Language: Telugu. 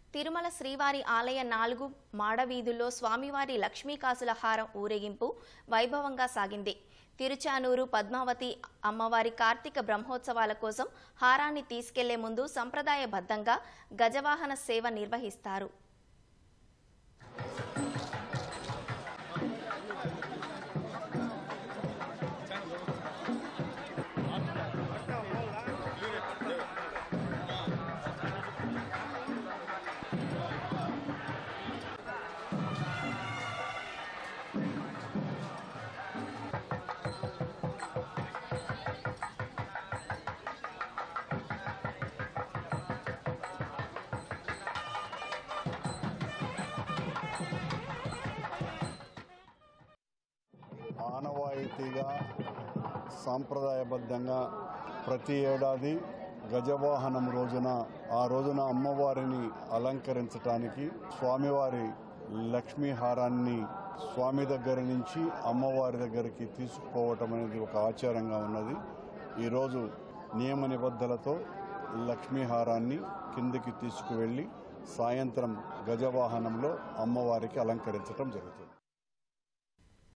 తిరుమల శ్రీవారి ఆలయ నాలుగు మాడవీధుల్లో స్వామివారి లక్ష్మీకాసుల హారం ఊరేగింపు వైభవంగా సాగింది తిరుచానూరు పద్మావతి అమ్మవారి కార్తీక బ్రహ్మోత్సవాల కోసం హారాన్ని తీసుకెళ్లే ముందు సంప్రదాయబద్ధంగా గజవాహన సేవ నిర్వహిస్తారు ఆనవాయితీగా సాంప్రదాయబద్ధంగా ప్రతి ఏడాది గజవాహనం రోజున ఆ రోజున అమ్మవారిని అలంకరించటానికి స్వామివారి లక్ష్మీహారాన్ని స్వామి దగ్గర నుంచి అమ్మవారి దగ్గరికి తీసుకుపోవటం అనేది ఒక ఆచారంగా ఉన్నది ఈరోజు నియమ నిబద్ధలతో లక్ష్మీహారాన్ని కిందికి తీసుకువెళ్ళి సాయంత్రం గజవాహనంలో అమ్మవారికి అలంకరించటం జరుగుతుంది